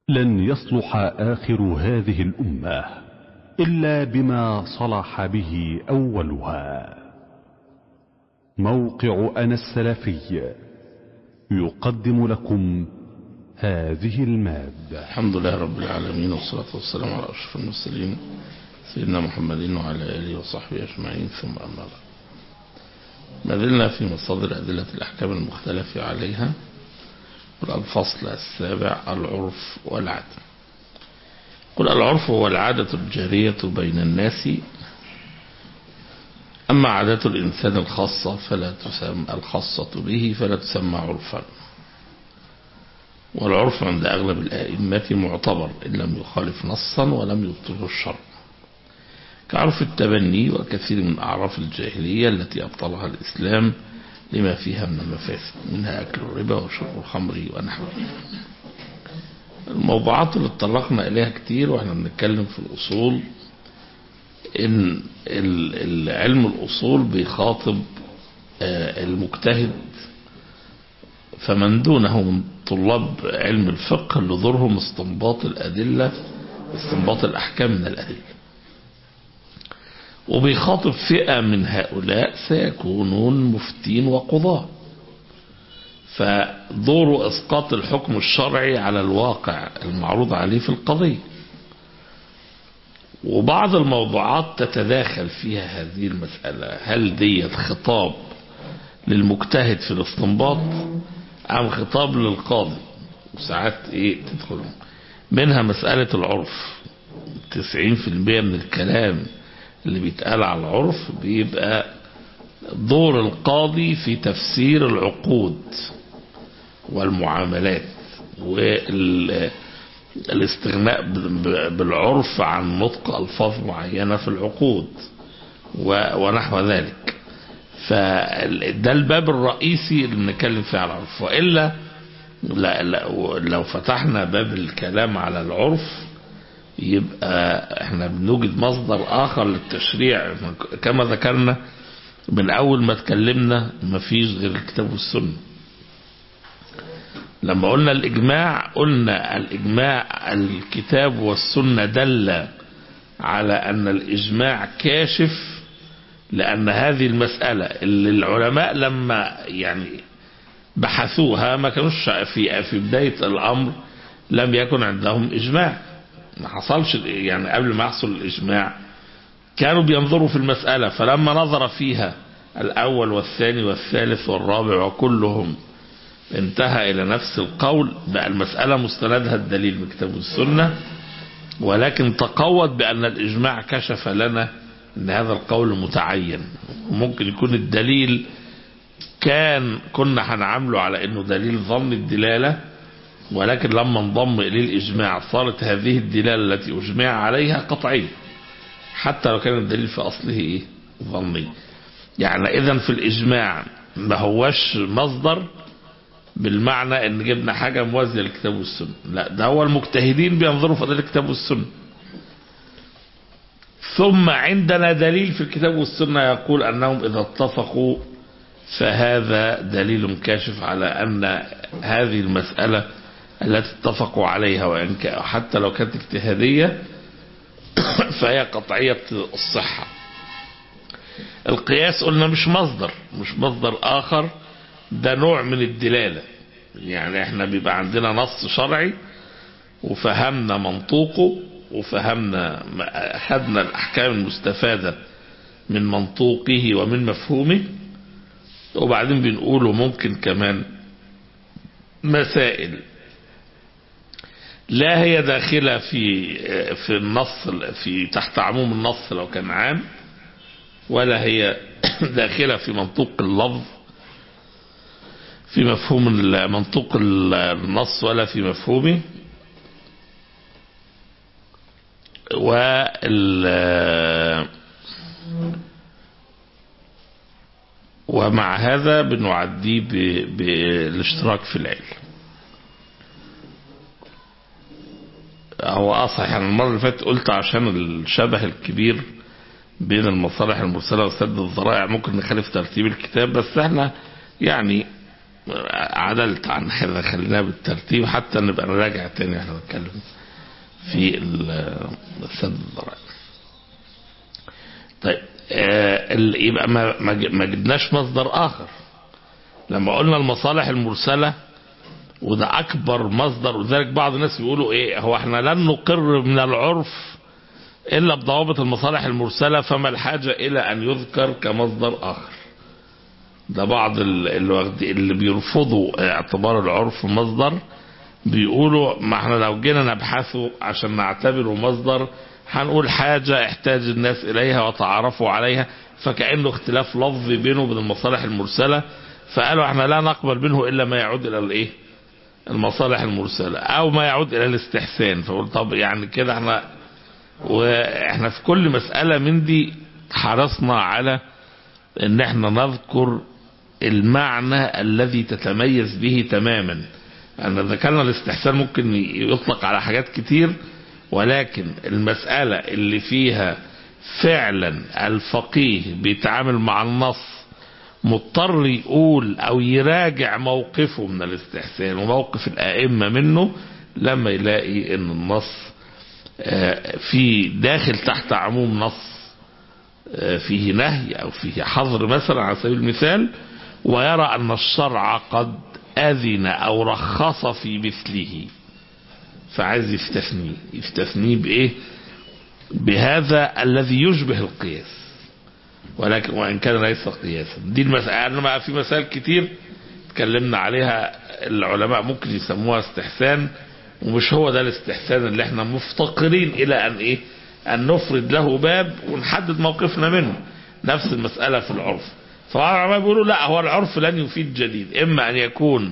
لن يصلح آخر هذه الأمة إلا بما صلح به أولها موقع أنا السلفي يقدم لكم هذه المادة الحمد لله رب العالمين والصلاة والسلام على أشرف المرسلين سيدنا محمد وعلى آله وصحبه أجمعين ثم أما بعد ما زلنا في مصادر أدلة الأحكام المختلف عليها الفصل السابع العرف والعادة قل العرف هو العادة الجارية بين الناس أما عادات الإنسان الخاصة فلا تسمى الخاصة به فلا تسمى عرفا والعرف عند أغلب الآئمة معتبر إن لم يخالف نصا ولم يبطله الشرع كعرف التبني وكثير من أعراف الجاهلية التي أبطلها الإسلام لما فيها من المفاسد منها أكل الربا وشرب الخمر ونحوه الموضوعات اللي اتطرقنا إليها كتير وإحنا بنتكلم في الأصول إن علم الأصول بيخاطب المجتهد فمن دونه من طلاب علم الفقه اللي دورهم استنباط الأدلة استنباط الأحكام من الأدلة وبيخاطب فئة من هؤلاء سيكونون مفتين وقضاة فدور إسقاط الحكم الشرعي على الواقع المعروض عليه في القضية وبعض الموضوعات تتداخل فيها هذه المسألة هل ديت خطاب للمجتهد في الاستنباط أم خطاب للقاضي وساعات ايه تدخل منها مسألة العرف 90% من الكلام اللي بيتقال على العرف بيبقى دور القاضي في تفسير العقود والمعاملات والاستغناء بالعرف عن نطق ألفاظ معينة في العقود ونحو ذلك فده الباب الرئيسي اللي بنتكلم فيه على العرف وإلا لا لا لو فتحنا باب الكلام على العرف يبقى احنا بنوجد مصدر اخر للتشريع كما ذكرنا من اول ما اتكلمنا مفيش غير الكتاب والسنه لما قلنا الاجماع قلنا الاجماع الكتاب والسنه دل على ان الاجماع كاشف لان هذه المساله اللي العلماء لما يعني بحثوها ما كانوش في في بدايه الامر لم يكن عندهم اجماع ما حصلش يعني قبل ما يحصل الإجماع كانوا بينظروا في المسألة فلما نظر فيها الأول والثاني والثالث والرابع وكلهم انتهى إلى نفس القول بقى المسألة مستندها الدليل من كتاب السنة ولكن تقوت بأن الإجماع كشف لنا أن هذا القول متعين ممكن يكون الدليل كان كنا هنعامله على أنه دليل ظن الدلالة ولكن لما انضم إليه الإجماع صارت هذه الدلالة التي أجمع عليها قطعية حتى لو كان الدليل في أصله إيه ظني يعني إذا في الإجماع ما هوش مصدر بالمعنى ان جبنا حاجة موازية للكتاب والسنة لا ده هو المجتهدين بينظروا في أدلة الكتاب والسنة ثم عندنا دليل في الكتاب والسنة يقول أنهم إذا اتفقوا فهذا دليل كاشف على أن هذه المسألة التي اتفقوا عليها وإن حتى لو كانت اجتهادية فهي قطعية الصحة القياس قلنا مش مصدر مش مصدر آخر ده نوع من الدلالة يعني احنا بيبقى عندنا نص شرعي وفهمنا منطوقه وفهمنا أخذنا الأحكام المستفادة من منطوقه ومن مفهومه وبعدين بنقوله ممكن كمان مسائل لا هي داخلة في في النص في تحت عموم النص لو كان عام ولا هي داخلة في منطوق اللفظ في مفهوم منطوق النص ولا في مفهومه وال ومع هذا بنعديه بالاشتراك في العلم هو اصح يعني المرة اللي فاتت قلت عشان الشبه الكبير بين المصالح المرسلة وسد الذرائع ممكن نخالف ترتيب الكتاب بس احنا يعني عدلت عن هذا خلينا بالترتيب حتى نبقى نراجع تاني احنا بنتكلم في ال- السد الضرائب طيب آه، ال- يبقى ما ما ج- ما جبناش مصدر اخر لما قلنا المصالح المرسله وده اكبر مصدر ولذلك بعض الناس بيقولوا ايه هو احنا لن نقر من العرف الا بضوابط المصالح المرسله فما الحاجه الى ان يذكر كمصدر اخر ده بعض ال- اللي, واخد- اللي بيرفضوا اعتبار العرف مصدر بيقولوا ما احنا لو جينا نبحثه عشان نعتبره مصدر هنقول حاجة احتاج الناس إليها وتعرفوا عليها فكأنه اختلاف لفظي بينه وبين المصالح المرسلة فقالوا احنا لا نقبل منه إلا ما يعود إلى الإيه المصالح المرسلة أو ما يعود إلى الاستحسان فقلت طب يعني كده احنا واحنا في كل مسألة من دي حرصنا على ان احنا نذكر المعنى الذي تتميز به تماما أن ذكرنا الاستحسان ممكن يطلق على حاجات كتير ولكن المسألة اللي فيها فعلا الفقيه بيتعامل مع النص مضطر يقول أو يراجع موقفه من الاستحسان وموقف الأئمة منه لما يلاقي أن النص آه، في داخل تحت عموم نص آه، فيه نهي أو فيه حظر مثلا على سبيل المثال ويرى أن الشرع قد أذن أو رخص في مثله فعايز يستثنيه يستثنيه بإيه بهذا الذي يشبه القياس ولكن وإن كان ليس قياسا دي المسألة إنما في مسائل كتير اتكلمنا عليها العلماء ممكن يسموها استحسان ومش هو ده الاستحسان اللي احنا مفتقرين إلى أن إيه أن نفرد له باب ونحدد موقفنا منه نفس المسألة في العرف فبعض العلماء بيقولوا لا هو العرف لن يفيد جديد إما أن يكون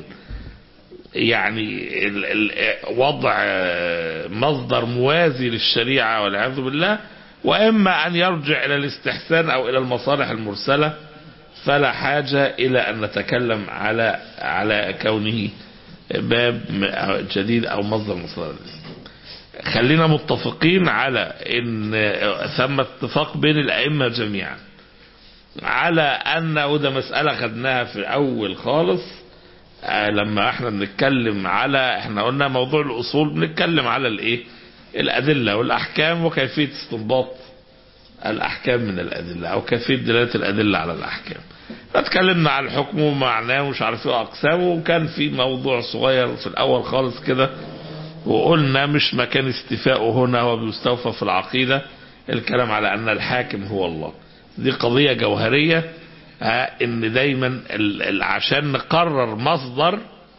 يعني ال ال وضع مصدر موازي للشريعة والعياذ بالله وإما أن يرجع إلى الاستحسان أو إلى المصالح المرسلة فلا حاجة إلى أن نتكلم على على كونه باب جديد أو مصدر مصدر خلينا متفقين على ان ثم اتفاق بين الائمه جميعا على ان وده مساله خدناها في الاول خالص آه لما احنا بنتكلم على احنا قلنا موضوع الاصول بنتكلم على الايه الادله والاحكام وكيفيه استنباط الاحكام من الادله او كيفيه دلاله الادله على الاحكام فتكلمنا على الحكم ومعناه ومش عارف ايه اقسامه وكان في موضوع صغير في الاول خالص كده وقلنا مش مكان استيفائه هنا هو بيستوفى في العقيدة الكلام على أن الحاكم هو الله دي قضية جوهرية ان دايما عشان نقرر مصدر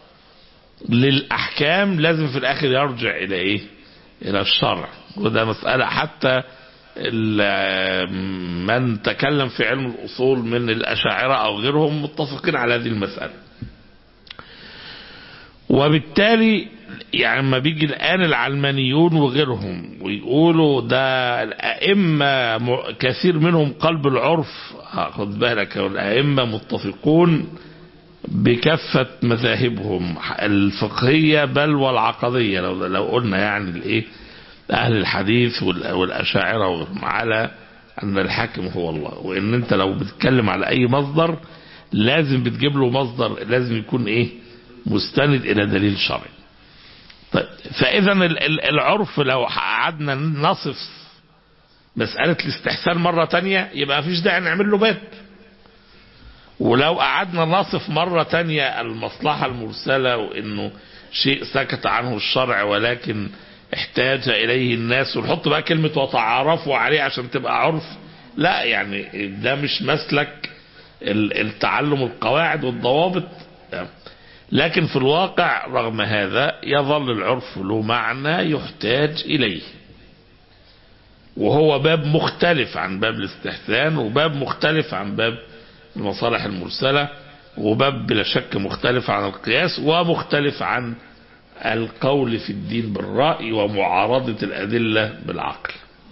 للأحكام لازم في الآخر يرجع إلى إيه إلى الشرع وده مسألة حتى من تكلم في علم الأصول من الأشاعرة أو غيرهم متفقين على هذه المسألة وبالتالي يعني لما بيجي الآن العلمانيون وغيرهم ويقولوا ده الأئمة كثير منهم قلب العرف خد بالك الأئمة متفقون بكافة مذاهبهم الفقهية بل والعقدية لو, لو قلنا يعني الايه أهل الحديث والأشاعرة وغيرهم على أن الحاكم هو الله وإن أنت لو بتتكلم على أي مصدر لازم بتجيب له مصدر لازم يكون إيه مستند إلى دليل شرعي طيب فإذا العرف لو قعدنا نصف مسألة الاستحسان مرة تانية يبقى مفيش داعي نعمل له باب ولو قعدنا نصف مرة تانية المصلحة المرسلة وإنه شيء سكت عنه الشرع ولكن احتاج إليه الناس ونحط بقى كلمة وتعارفوا عليه عشان تبقى عرف لا يعني ده مش مسلك التعلم القواعد والضوابط لكن في الواقع رغم هذا يظل العرف له معنى يحتاج إليه وهو باب مختلف عن باب الاستحسان وباب مختلف عن باب المصالح المرسلة وباب بلا شك مختلف عن القياس ومختلف عن القول في الدين بالرأي ومعارضة الأدلة بالعقل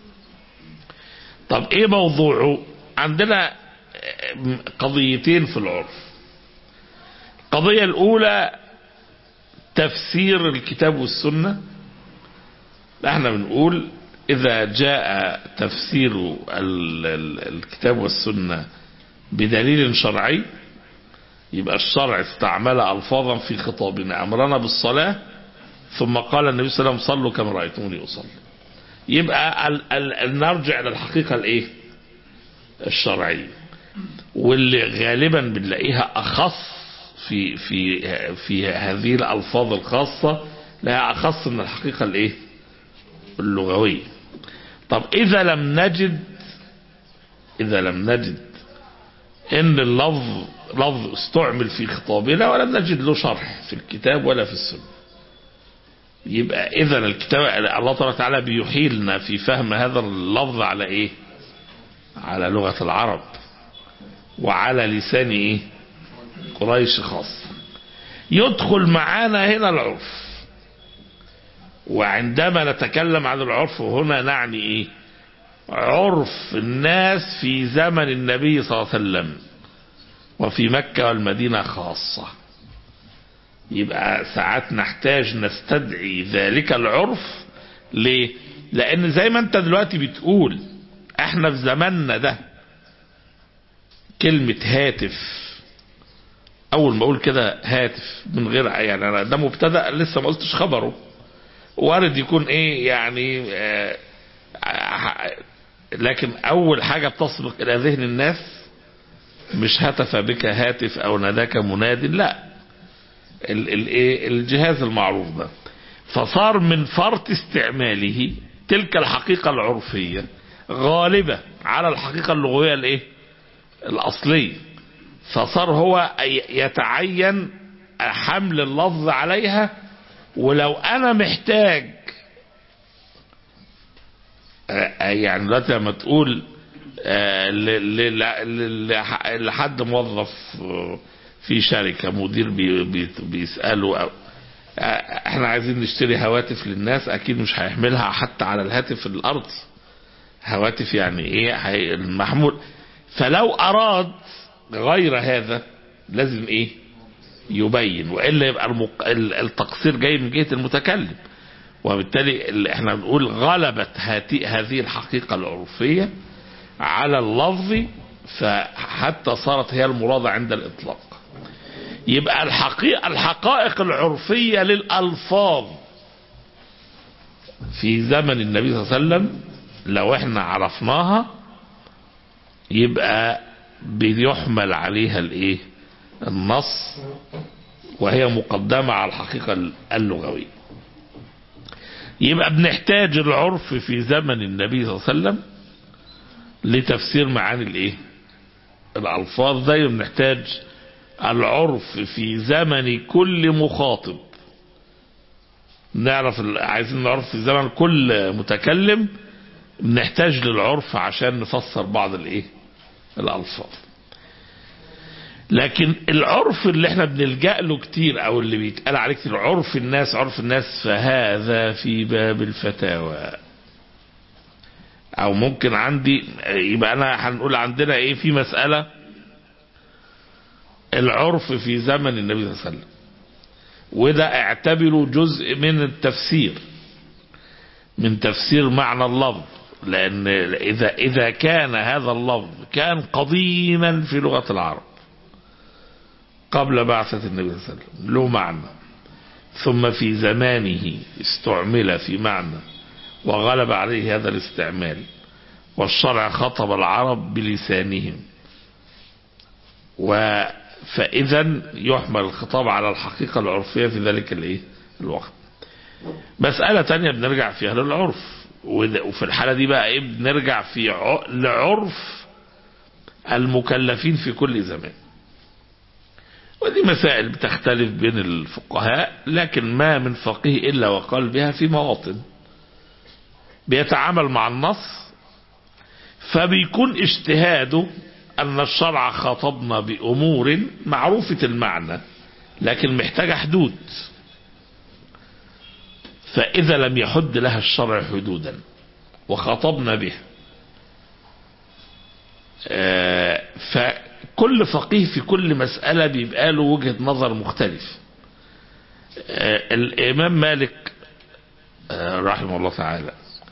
طب ايه موضوعه عندنا قضيتين في العرف القضية الأولى تفسير الكتاب والسنة احنا بنقول إذا جاء تفسير الكتاب والسنة بدليل شرعي يبقى الشرع استعمل ألفاظا في خطابنا أمرنا بالصلاة ثم قال النبي صلى الله عليه وسلم صلوا كما رأيتموني أصلي يبقى ال ال نرجع للحقيقة الايه الشرعية واللي غالبا بنلاقيها أخص في في في هذه الألفاظ الخاصة لها أخص من الحقيقة الايه اللغوية طب إذا لم نجد إذا لم نجد إن اللفظ لفظ استعمل في خطابنا ولم نجد له شرح في الكتاب ولا في السنة يبقى إذا الكتاب الله تبارك وتعالى بيحيلنا في فهم هذا اللفظ على إيه على لغة العرب وعلى لسان إيه قريش خاصة يدخل معانا هنا العرف وعندما نتكلم عن العرف هنا نعني ايه عرف الناس في زمن النبي صلى الله عليه وسلم وفي مكة والمدينة خاصة يبقى ساعات نحتاج نستدعي ذلك العرف ليه لان زي ما انت دلوقتي بتقول احنا في زماننا ده كلمة هاتف اول ما اقول كده هاتف من غير يعني انا ده مبتدا لسه ما قلتش خبره وارد يكون ايه يعني آه لكن اول حاجة بتسبق الى ذهن الناس مش هتف بك هاتف او ناداك مناد لا ال ال ايه الجهاز المعروف ده فصار من فرط استعماله تلك الحقيقة العرفية غالبة على الحقيقة اللغوية الايه الاصلية فصار هو يتعين حمل اللفظ عليها ولو انا محتاج يعني دلوقتي لما تقول لحد موظف في شركة مدير بيسأله أو احنا عايزين نشتري هواتف للناس اكيد مش هيحملها حتى على الهاتف الارضي هواتف يعني ايه المحمول فلو اراد غير هذا لازم ايه يبين والا يبقى المق... التقصير جاي من جهه المتكلم وبالتالي احنا بنقول غلبت هاتي... هذه الحقيقه العرفيه على اللفظ فحتى صارت هي المرادة عند الإطلاق يبقى الحقيقة الحقائق العرفية للألفاظ في زمن النبي صلى الله عليه وسلم لو احنا عرفناها يبقى بيحمل عليها الايه النص وهي مقدمة على الحقيقة اللغوية يبقى بنحتاج العرف في زمن النبي صلى الله عليه وسلم لتفسير معاني الايه الالفاظ زي بنحتاج العرف في زمن كل مخاطب نعرف عايزين نعرف في زمن كل متكلم بنحتاج للعرف عشان نفسر بعض الايه الالفاظ لكن العرف اللي احنا بنلجأ له كتير او اللي بيتقال عليه كتير عرف الناس عرف الناس فهذا في باب الفتاوى او ممكن عندي يبقى انا هنقول عندنا ايه في مسألة العرف في زمن النبي صلى الله عليه وسلم وده اعتبره جزء من التفسير من تفسير معنى اللفظ لان اذا اذا كان هذا اللفظ كان قديما في لغة العرب قبل بعثة النبي صلى الله عليه وسلم له معنى ثم في زمانه استعمل في معنى وغلب عليه هذا الاستعمال والشرع خطب العرب بلسانهم و فإذا يحمل الخطاب على الحقيقة العرفية في ذلك الايه الوقت مسألة تانية بنرجع فيها للعرف وفي الحالة دي بقى ايه بنرجع في لعرف المكلفين في كل زمان ودي مسائل بتختلف بين الفقهاء لكن ما من فقيه إلا وقال بها في مواطن بيتعامل مع النص فبيكون اجتهاده أن الشرع خاطبنا بأمور معروفة المعنى لكن محتاجة حدود فإذا لم يحد لها الشرع حدودا وخاطبنا بها فكل فقيه في كل مسألة بيبقى له وجهة نظر مختلف الإمام مالك رحمه الله تعالى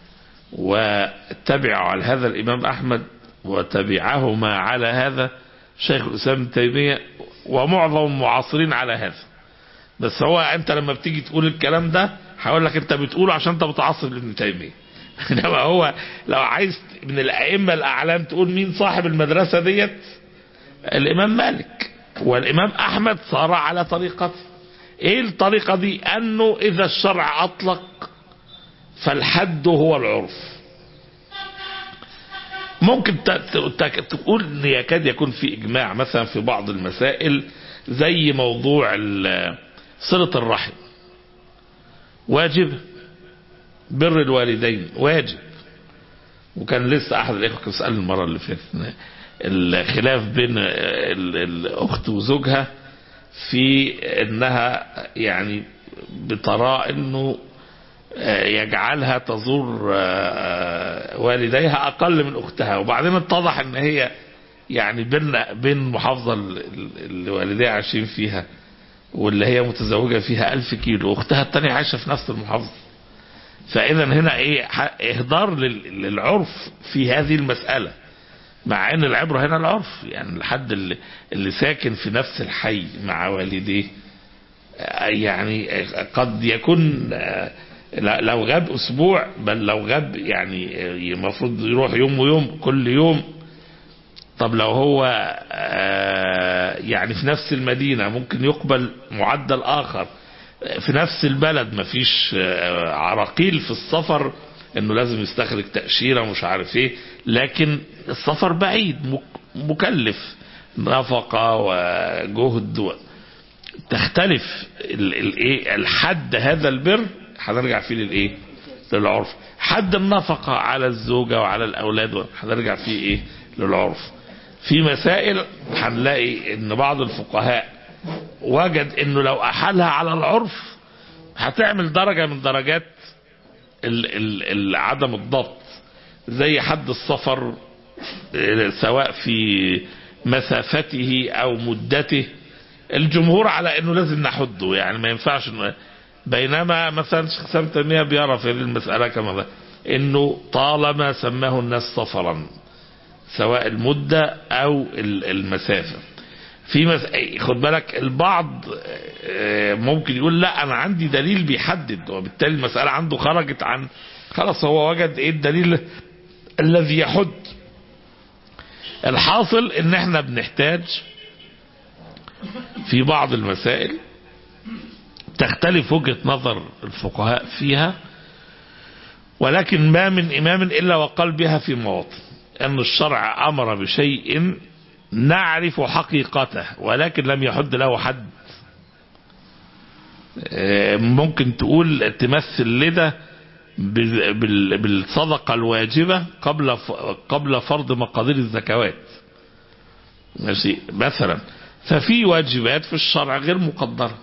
وتبعوا على هذا الإمام أحمد وتبعهما على هذا شيخ الإسلام ابن تيمية ومعظم المعاصرين على هذا بس هو انت لما بتيجي تقول الكلام ده هقول لك انت بتقوله عشان انت متعصب لابن تيميه انما هو لو عايز من الائمه الاعلام تقول مين صاحب المدرسه ديت الامام مالك والامام احمد صار على طريقته ايه الطريقه دي انه اذا الشرع اطلق فالحد هو العرف ممكن ت- ت- ت- تقول ان يكاد يكون في اجماع مثلا في بعض المسائل زي موضوع ال- صلة الرحم واجب بر الوالدين واجب وكان لسه احد الاخوه كان سال المره اللي فاتت الخلاف بين ال- الاخت وزوجها في انها يعني بترى انه آه، يجعلها تزور آه، والديها اقل من اختها وبعدين اتضح ان هي يعني بين بين المحافظه ال- ال- اللي والديها عايشين فيها واللي هي متزوجه فيها ألف كيلو واختها الثانيه عايشه في نفس المحافظه فاذا هنا ايه ح- اهدار لل- للعرف في هذه المساله مع ان العبره هنا العرف يعني الحد اللي, اللي ساكن في نفس الحي مع والديه آه، يعني آه، قد يكون آه، لا- لو غاب اسبوع بل لو غاب يعني آه، المفروض يروح يوم ويوم كل يوم طب لو هو آه، يعني في نفس المدينة ممكن يقبل معدل آخر في نفس البلد مفيش آه، عراقيل في السفر انه لازم يستخرج تأشيرة ومش عارف ايه لكن السفر بعيد مك- مكلف نفقة وجهد و... تختلف ال- ال- ايه الحد هذا البر هنرجع فيه للايه للعرف حد النفقة على الزوجة وعلى الأولاد هنرجع فيه ايه للعرف في مسائل هنلاقي ان بعض الفقهاء وجد انه لو احالها على العرف هتعمل درجة من درجات ال ال ال عدم الضبط زي حد السفر آه، سواء في مسافته او مدته الجمهور على انه لازم نحده يعني ما ينفعش إنه- بينما مثلا شيخ سام تيميه بيرى في هذه المساله كما ده انه طالما سماه الناس سفرا سواء المده او ال- المسافه في مس... خد بالك البعض آه، ممكن يقول لا انا عندي دليل بيحدد وبالتالي المساله عنده خرجت عن خلاص هو وجد ايه الدليل الذي يحد الحاصل ان احنا بنحتاج في بعض المسائل تختلف وجهة نظر الفقهاء فيها ولكن ما من إمام إلا وقال بها في مواطن أن الشرع أمر بشيء نعرف حقيقته ولكن لم يحد له حد آه، ممكن تقول تمثل لده بال- بال- بالصدقة الواجبة قبل ف- قبل فرض مقادير الزكوات ماشي مثلا ففي واجبات في الشرع غير مقدرة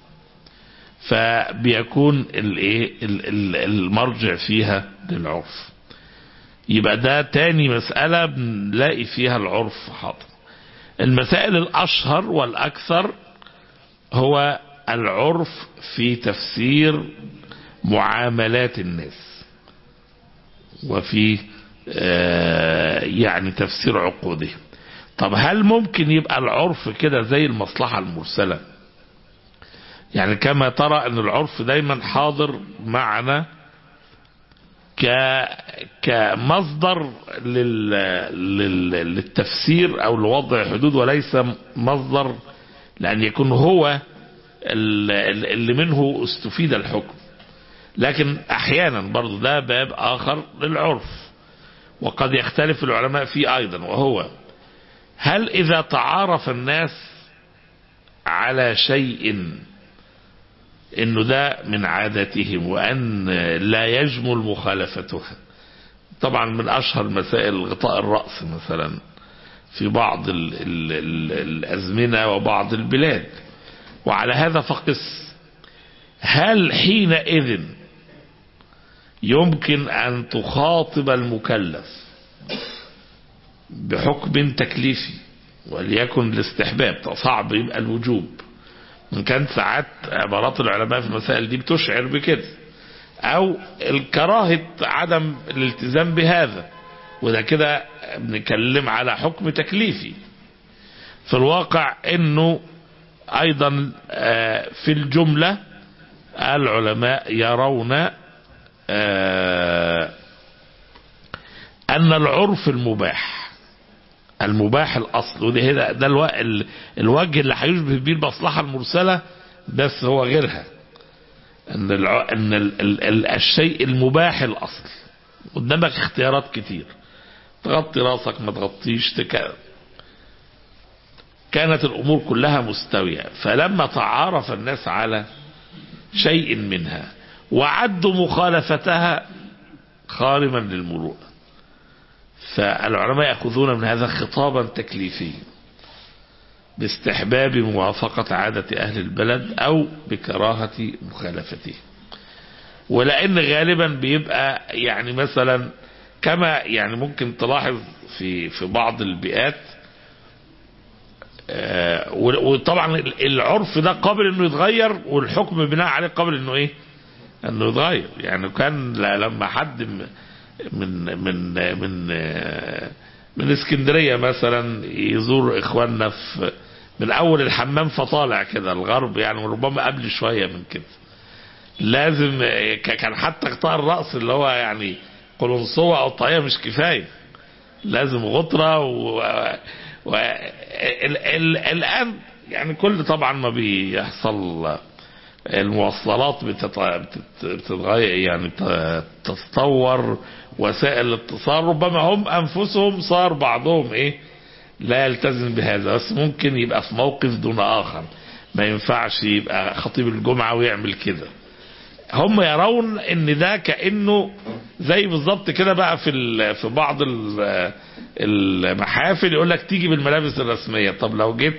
فبيكون الايه ال- ال- المرجع فيها للعرف يبقى ده تاني مسألة بنلاقي فيها العرف حاضر المسائل الأشهر والأكثر هو العرف في تفسير معاملات الناس وفي آه، يعني تفسير عقودهم طب هل ممكن يبقى العرف كده زي المصلحة المرسلة يعني كما ترى ان العرف دايما حاضر معنا ك كمصدر لل... لل... للتفسير او لوضع حدود وليس مصدر لان يكون هو ال- ال- اللي منه استفيد الحكم لكن احيانا برضو ده باب اخر للعرف وقد يختلف العلماء فيه ايضا وهو هل اذا تعارف الناس على شيء انه ده من عاداتهم وان لا يجمل مخالفتها طبعا من اشهر مسائل غطاء الرأس مثلا في بعض ال ال ال الازمنة وبعض البلاد وعلى هذا فقس هل حينئذ يمكن ان تخاطب المكلف بحكم تكليفي وليكن الاستحباب صعب يبقى الوجوب ان كان ساعات عبارات العلماء في المسائل دي بتشعر بكده او الكراهة عدم الالتزام بهذا وده كده بنتكلم على حكم تكليفي في الواقع انه ايضا في الجملة العلماء يرون ان العرف المباح المباح الاصل وده هنا ده الو... الوجه اللي هيشبه بيه المصلحه المرسله بس هو غيرها ان الع... ان ال... ال... ال... الشيء المباح الاصل قدامك اختيارات كتير تغطي راسك ما تغطيش تك... كانت الامور كلها مستويه فلما تعارف الناس على شيء منها وعدوا مخالفتها خارما للمروءه فالعلماء يأخذون من هذا خطابا تكليفيا باستحباب موافقة عادة أهل البلد أو بكراهة مخالفته ولأن غالبا بيبقى يعني مثلا كما يعني ممكن تلاحظ في في بعض البيئات وطبعا العرف ده قابل انه يتغير والحكم بناء عليه قابل انه ايه انه يتغير يعني كان لما حد من من من من اسكندريه مثلا يزور اخواننا في من اول الحمام فطالع كده الغرب يعني وربما قبل شويه من كده لازم كان حتى قطاع الراس اللي هو يعني قلنصوه او طاقيه مش كفايه لازم غطره و, و... ال... ال... الان يعني كل طبعا ما بيحصل المواصلات بتتغير يعني تتطور وسائل الاتصال ربما هم انفسهم صار بعضهم ايه لا يلتزم بهذا بس ممكن يبقى في موقف دون اخر ما ينفعش يبقى خطيب الجمعة ويعمل كده هم يرون ان ده كانه زي بالظبط كده بقى في في بعض المحافل يقول لك تيجي بالملابس الرسميه طب لو جيت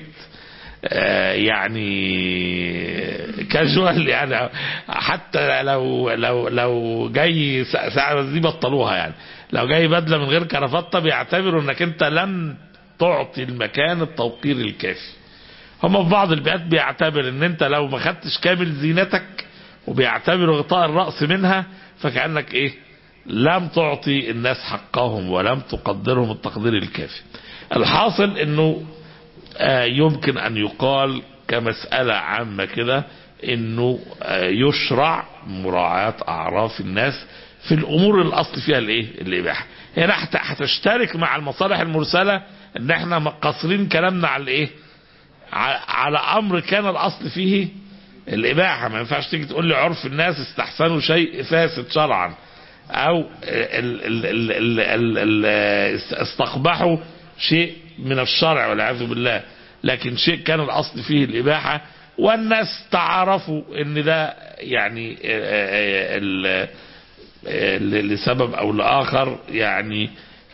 يعني كاجوال يعني حتى لو لو لو جاي ساعه بس دي بطلوها يعني لو جاي بدله من غير كرافته بيعتبروا انك انت لن تعطي المكان التوقير الكافي هم في بعض البيئات بيعتبر ان انت لو ما خدتش كامل زينتك وبيعتبروا غطاء الراس منها فكانك ايه لم تعطي الناس حقهم ولم تقدرهم التقدير الكافي الحاصل انه يمكن أن يقال كمسألة عامة كده أنه يشرع مراعاة أعراف الناس في الأمور الأصل فيها الإيه؟ الإباحة هنا هتشترك مع المصالح المرسلة أن احنا قاصرين كلامنا على الإيه؟ على أمر كان الأصل فيه الإباحة ما ينفعش تيجي تقول لي عرف الناس استحسنوا شيء فاسد شرعا أو ال ال ال ال استقبحوا شيء من الشرع والعياذ بالله لكن شيء كان الاصل فيه الاباحه والناس تعرفوا ان ده يعني لسبب او لاخر يعني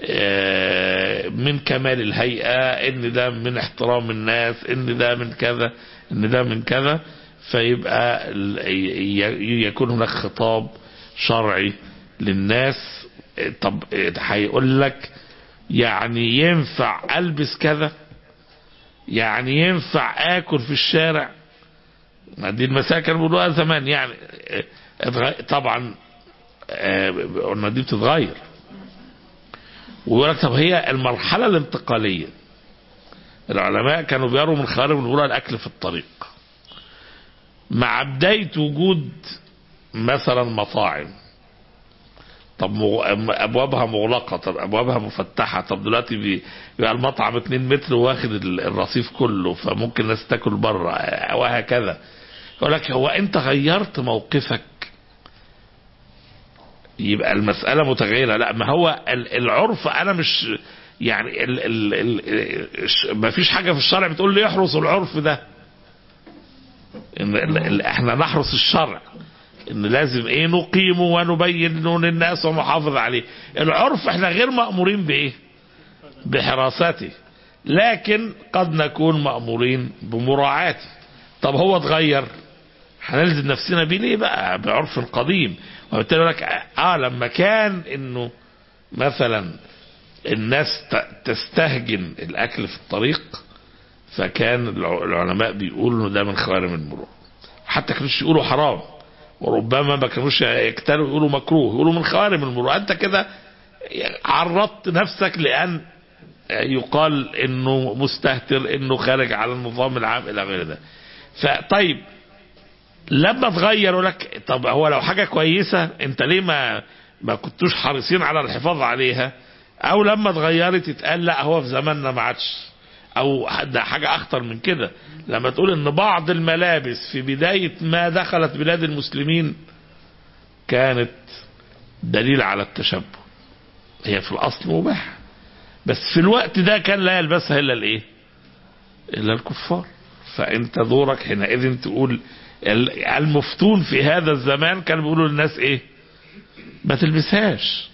من كمال الهيئه ان ده من احترام الناس ان ده من كذا ان ده من كذا فيبقى يكون هناك خطاب شرعي للناس طب هيقول لك يعني ينفع البس كذا يعني ينفع اكل في الشارع ما دي المسائل كانوا بيقولوها زمان يعني طبعا قلنا دي بتتغير ويقول لك طب هي المرحله الانتقاليه العلماء كانوا بيروا من خوارم الاولى الاكل في الطريق مع بدايه وجود مثلا مطاعم طب ابوابها مغلقه طب ابوابها مفتحه طب دلوقتي بيبقى المطعم 2 متر واخد الرصيف كله فممكن الناس تاكل بره وهكذا يقول لك هو انت غيرت موقفك يبقى المسألة متغيرة لا ما هو العرف أنا مش يعني ال ال ال ما فيش حاجة في الشرع بتقول لي يحرس العرف ده إن ال ال احنا نحرس الشرع ان لازم ايه نقيمه ونبينه للناس ونحافظ عليه العرف احنا غير مأمورين بايه بحراسته لكن قد نكون مأمورين بمراعاته طب هو اتغير هنلزم نفسنا بيه ليه بقى بعرف القديم وبالتالي لك اه لما كان انه مثلا الناس تستهجن الاكل في الطريق فكان العلماء بيقولوا انه ده من خوارم المروءه حتى كانوش يقولوا حرام وربما ما كانوش يكتروا يقولوا مكروه يقولوا من خوارم المروءه انت كده عرضت نفسك لان يقال انه مستهتر انه خارج على النظام العام الى غير ده فطيب لما تغيروا لك طب هو لو حاجة كويسة انت ليه ما ما كنتوش حريصين على الحفاظ عليها او لما اتغيرت يتقال لا هو في زماننا ما عادش او ده حاجة اخطر من كده لما تقول ان بعض الملابس في بداية ما دخلت بلاد المسلمين كانت دليل على التشبه هي في الاصل مباح بس في الوقت ده كان لا يلبسها الا الايه الا الكفار فانت دورك حينئذ تقول المفتون في هذا الزمان كانوا بيقولوا للناس ايه ما تلبسهاش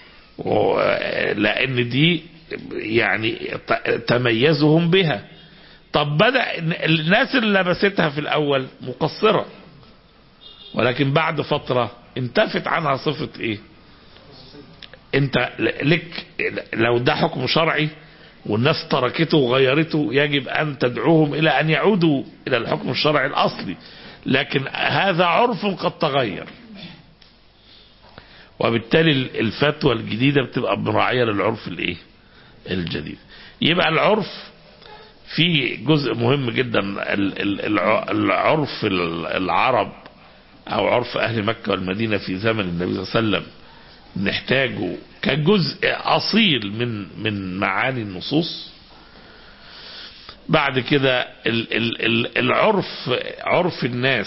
لان دي يعني تميزهم بها طب بدأ الناس اللي لبستها في الاول مقصرة ولكن بعد فترة انتفت عنها صفة ايه انت لك لو ده حكم شرعي والناس تركته وغيرته يجب ان تدعوهم الى ان يعودوا الى الحكم الشرعي الاصلي لكن هذا عرف قد تغير وبالتالي الفتوى الجديدة بتبقى مراعية للعرف الايه الجديد يبقى العرف في جزء مهم جدا العرف العرب او عرف اهل مكة والمدينة في زمن النبي صلى الله عليه وسلم نحتاجه كجزء اصيل من من معاني النصوص بعد كده العرف عرف الناس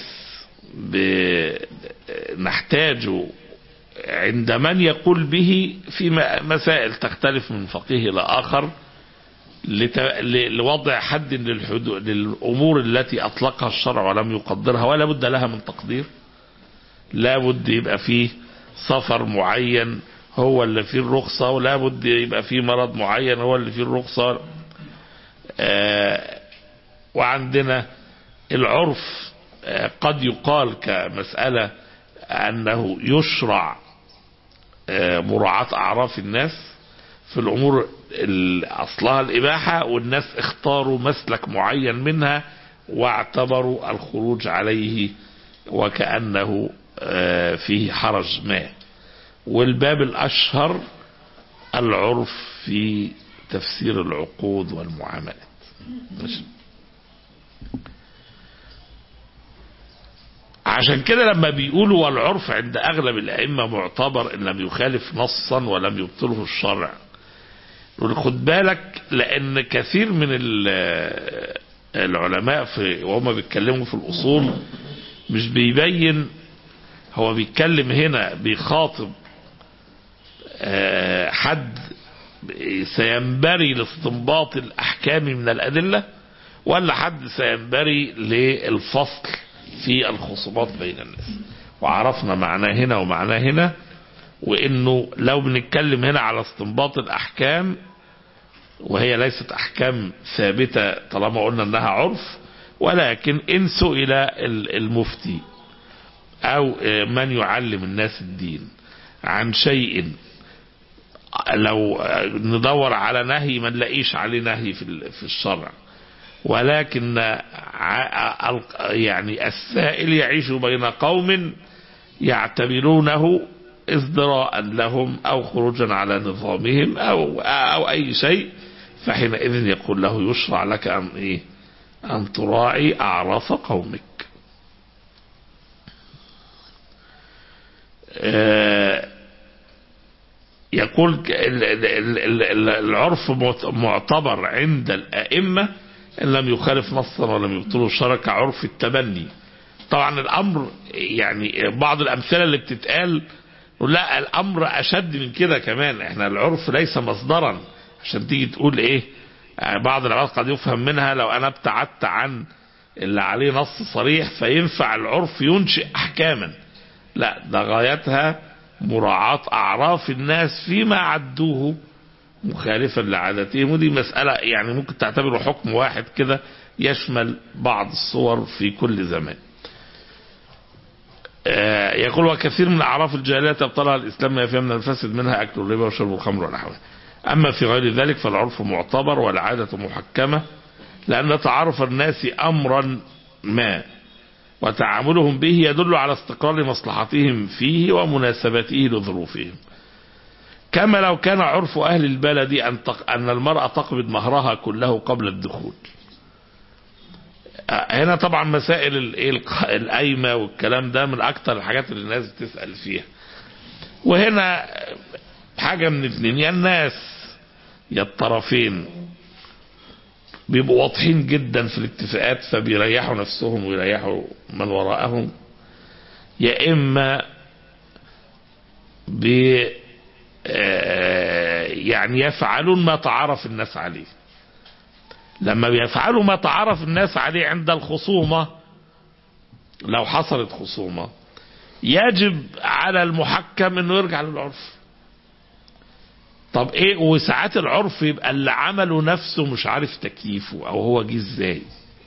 نحتاجه عند من يقول به في مسائل تختلف من فقيه إلى آخر لوضع حد للحدود للأمور التي أطلقها الشرع ولم يقدرها ولا بد لها من تقدير لا بد يبقى فيه سفر معين هو اللي فيه الرخصة ولا بد يبقى فيه مرض معين هو اللي فيه الرخصة آه وعندنا العرف آه قد يقال كمسألة أنه يشرع آه مراعاة أعراف الناس في الأمور أصلها الإباحة والناس اختاروا مسلك معين منها واعتبروا الخروج عليه وكأنه فيه حرج ما والباب الأشهر العرف في تفسير العقود والمعاملات ماشي. عشان كده لما بيقولوا والعرف عند أغلب الأئمة معتبر إن لم يخالف نصا ولم يبطله الشرع نقول خد بالك لأن كثير من العلماء في وهم بيتكلموا في الأصول مش بيبين هو بيتكلم هنا بيخاطب حد سينبري لاستنباط الأحكام من الأدلة ولا حد سينبري للفصل في الخصومات بين الناس وعرفنا معناه هنا ومعناه هنا وانه لو بنتكلم هنا على استنباط الاحكام وهي ليست احكام ثابتة طالما قلنا انها عرف ولكن ان سئل المفتي او من يعلم الناس الدين عن شيء لو ندور على نهي ما نلاقيش عليه نهي في الشرع ولكن يعني السائل يعيش بين قوم يعتبرونه ازدراء لهم او خروجا على نظامهم او او اي شيء فحينئذ يقول له يشرع لك ان ايه ان تراعي اعراف قومك يقول العرف معتبر عند الائمه ان لم يخالف نصا ولم يبطله الشرع كعرف التبني طبعا الامر يعني بعض الامثله اللي بتتقال لا الامر اشد من كده كمان احنا العرف ليس مصدرا عشان تيجي تقول ايه بعض العباد قد يفهم منها لو انا ابتعدت عن اللي عليه نص صريح فينفع العرف ينشئ احكاما لا ده غايتها مراعاة اعراف الناس فيما عدوه مخالفا لعادتهم ودي مسألة يعني ممكن تعتبره حكم واحد كده يشمل بعض الصور في كل زمان يقول وكثير من أعراف الجاهلية تبطلها الإسلام ما فيها من الفاسد منها أكل الربا وشرب الخمر ونحوه أما في غير ذلك فالعرف معتبر والعادة محكمة لأن تعارف الناس أمرا ما وتعاملهم به يدل على استقرار مصلحتهم فيه ومناسبته لظروفهم كما لو كان عرف أهل البلد أن, تق... أن المرأة تقبض مهرها كله قبل الدخول هنا طبعا مسائل ال- إيه الق- القايمة والكلام ده من أكتر الحاجات اللي الناس بتسأل فيها وهنا حاجة من اتنين يا الناس يا الطرفين بيبقوا واضحين جدا في الاتفاقات فبيريحوا نفسهم ويريحوا من وراءهم يا إما بي آه، يعني يفعلون ما تعرف الناس عليه لما بيفعلوا ما تعرف الناس عليه عند الخصومة لو حصلت خصومة يجب على المحكم انه يرجع للعرف طب ايه وساعات العرف يبقى اللي عمله نفسه مش عارف تكييفه او هو جه ازاي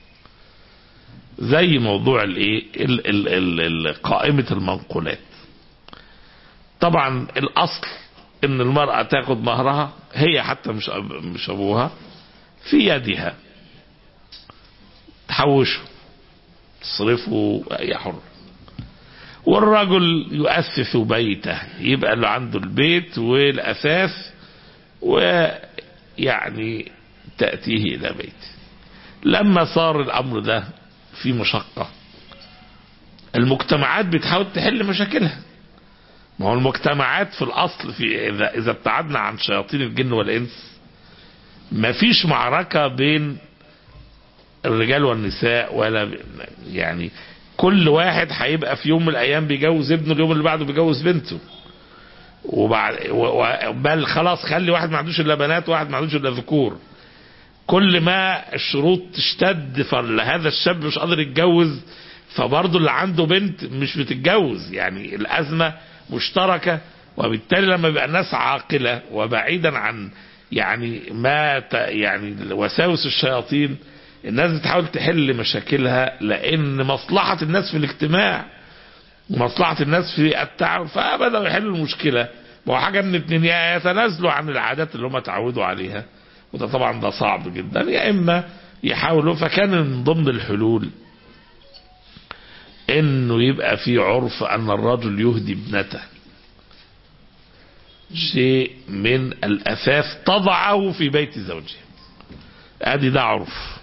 زي موضوع الايه ال- ال- ال- ال- قائمة المنقولات طبعا الاصل ان المرأة تاخد مهرها هي حتى مش أب- مش ابوها في يدها تحوشه تصرفه يا حر والرجل يؤسس بيته يبقى اللي عنده البيت والأساس ويعني تأتيه إلى بيته لما صار الأمر ده في مشقة المجتمعات بتحاول تحل مشاكلها ما هو المجتمعات في الأصل في إذا, إذا ابتعدنا عن شياطين الجن والإنس ما فيش معركة بين الرجال والنساء ولا ب- يعني كل واحد هيبقى في يوم من الايام بيجوز ابنه اليوم اللي بعده بيجوز بنته وبعد و- و- بل خلاص خلي واحد ما عندوش الا بنات وواحد ما عندوش الا ذكور كل ما الشروط تشتد فهذا الشاب مش قادر يتجوز فبرضه اللي عنده بنت مش بتتجوز يعني الازمه مشتركه وبالتالي لما يبقى الناس عاقله وبعيدا عن يعني ما ت- يعني وساوس الشياطين الناس بتحاول تحل مشاكلها لان مصلحه الناس في الاجتماع ومصلحه الناس في التعاون فبداوا يحلوا المشكله ما هو حاجه من اتنين يا يتنازلوا عن العادات اللي هم اتعودوا عليها وده طبعا ده صعب جدا يا اما يحاولوا فكان من ضمن الحلول انه يبقى في عرف ان الرجل يهدي ابنته شيء من الاثاث تضعه في بيت زوجها ادي ده عرف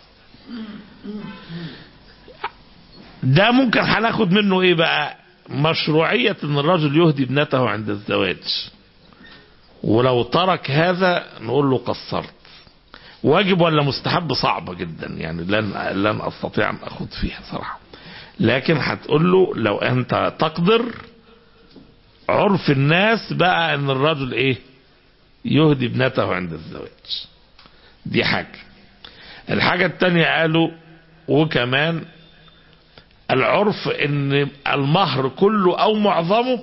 ده ممكن هناخد منه ايه بقى مشروعية ان الرجل يهدي ابنته عند الزواج ولو ترك هذا نقول له قصرت واجب ولا مستحب صعبة جدا يعني لن لن استطيع ان اخد فيها صراحة لكن هتقول له لو انت تقدر عرف الناس بقى ان الرجل ايه يهدي ابنته عند الزواج دي حاجة الحاجة التانية قالوا وكمان العرف ان المهر كله او معظمه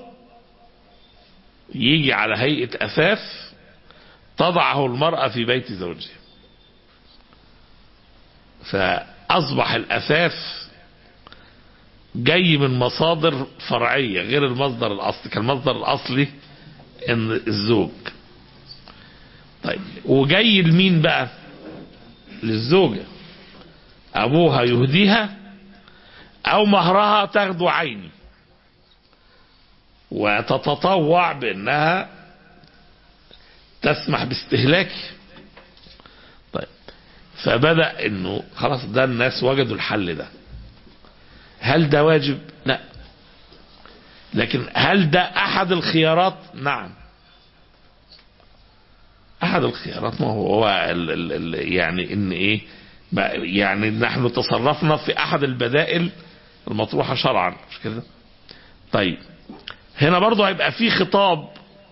يجي على هيئة اثاث تضعه المرأة في بيت زوجها فاصبح الاثاث جاي من مصادر فرعية غير المصدر الاصلي كان المصدر الاصلي ان الزوج طيب وجاي لمين بقى للزوجة ابوها يهديها او مهرها تاخده عيني وتتطوع بانها تسمح باستهلاكه طيب فبدأ انه خلاص ده الناس وجدوا الحل ده هل ده واجب لا لكن هل ده احد الخيارات نعم احد الخيارات ما هو هو ال ال ال يعني ان ايه ما- يعني نحن تصرفنا في احد البدائل المطروحة شرعا مش كده طيب هنا برضو هيبقى في خطاب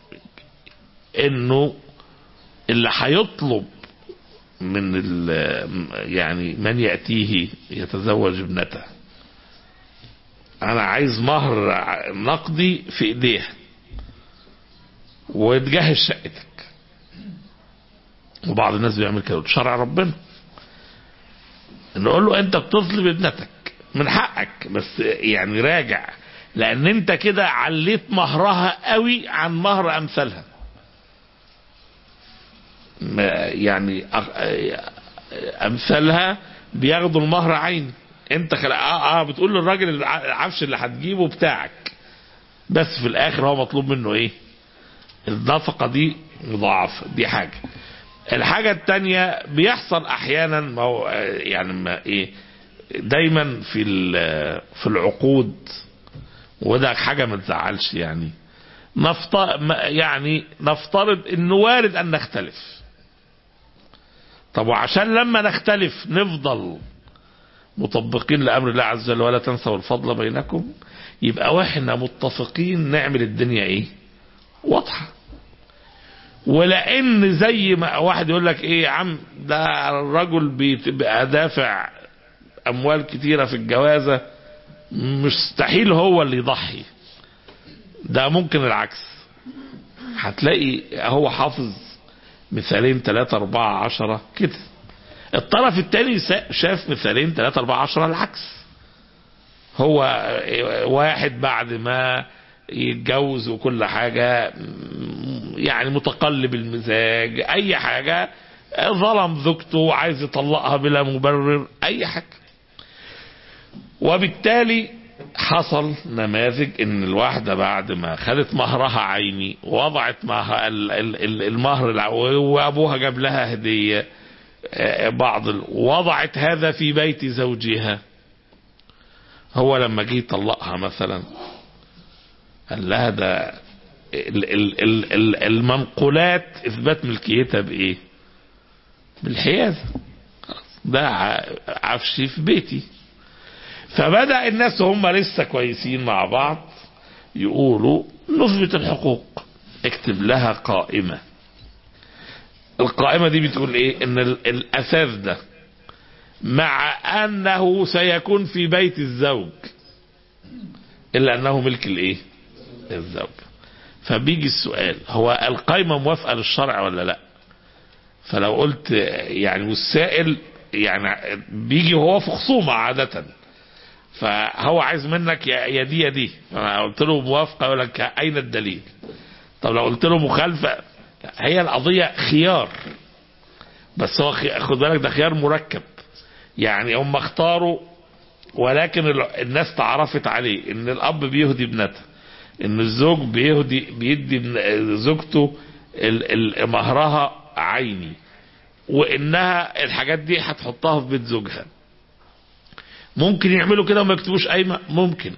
انه اللي هيطلب من ال- يعني من يأتيه يتزوج ابنته انا عايز مهر ع- نقدي في ايديها وتجهز شقتك وبعض الناس بيعمل كده شرع ربنا نقول له انت بتظلم ابنتك من حقك بس يعني راجع لان انت كده عليت مهرها قوي عن مهر امثالها ما- يعني أخ- امثالها بياخدوا المهر عين انت خل... اه, آه بتقول للراجل الع- العفش اللي هتجيبه بتاعك بس في الاخر هو مطلوب منه ايه النفقه دي مضاعفه دي حاجه الحاجه التانية بيحصل احيانا ما هو آه، يعني ما ايه دايما في ال- في العقود وده حاجة ما تزعلش يعني نفترض يعني نفترض انه وارد ان نختلف طب وعشان لما نختلف نفضل مطبقين لامر الله عز وجل ولا تنسوا الفضل بينكم يبقى واحنا متفقين نعمل الدنيا ايه واضحه ولان زي ما واحد يقول لك ايه يا عم ده الرجل بيبقى دافع اموال كتيره في الجوازه مستحيل هو اللي يضحي ده ممكن العكس هتلاقي هو حافظ مثالين ثلاثة أربعة عشرة كده الطرف التاني سا- شاف مثالين ثلاثة أربعة عشرة العكس هو واحد بعد ما يتجوز وكل حاجة يعني متقلب المزاج أي حاجة ظلم زوجته وعايز يطلقها بلا مبرر أي حاجة وبالتالي حصل نماذج ان الواحدة بعد ما خدت مهرها عيني ووضعت معها ال- ال- ال- المهر الع- وابوها جاب لها هدية آه، بعض ال- وضعت هذا في بيت زوجها هو لما جه يطلقها مثلا قال لها ده ال- ال- ال- ال- المنقولات اثبات ملكيتها بايه بالحيازة ده ع- عفشي في بيتي فبدأ الناس هم لسه كويسين مع بعض يقولوا نثبت الحقوق اكتب لها قائمة القائمة دي بتقول ايه ان ال- الاساس ده مع انه سيكون في بيت الزوج الا انه ملك الايه الزوج فبيجي السؤال هو القائمة موافقة للشرع ولا لا فلو قلت يعني والسائل يعني بيجي هو في خصومة عادةً فهو عايز منك يا يا دي يا دي انا قلت له موافقه يقول لك اين الدليل طب لو قلت له مخالفه لا، هي القضيه خيار بس هو خي- خد بالك ده خيار مركب يعني هم اختاروا ولكن ال- الناس تعرفت عليه ان الاب بيهدي ابنته ان الزوج بيهدي بيدي ابن- زوجته ال- ال- مهرها عيني وانها الحاجات دي هتحطها في بيت زوجها ممكن يعملوا كده وما يكتبوش قايمه ممكن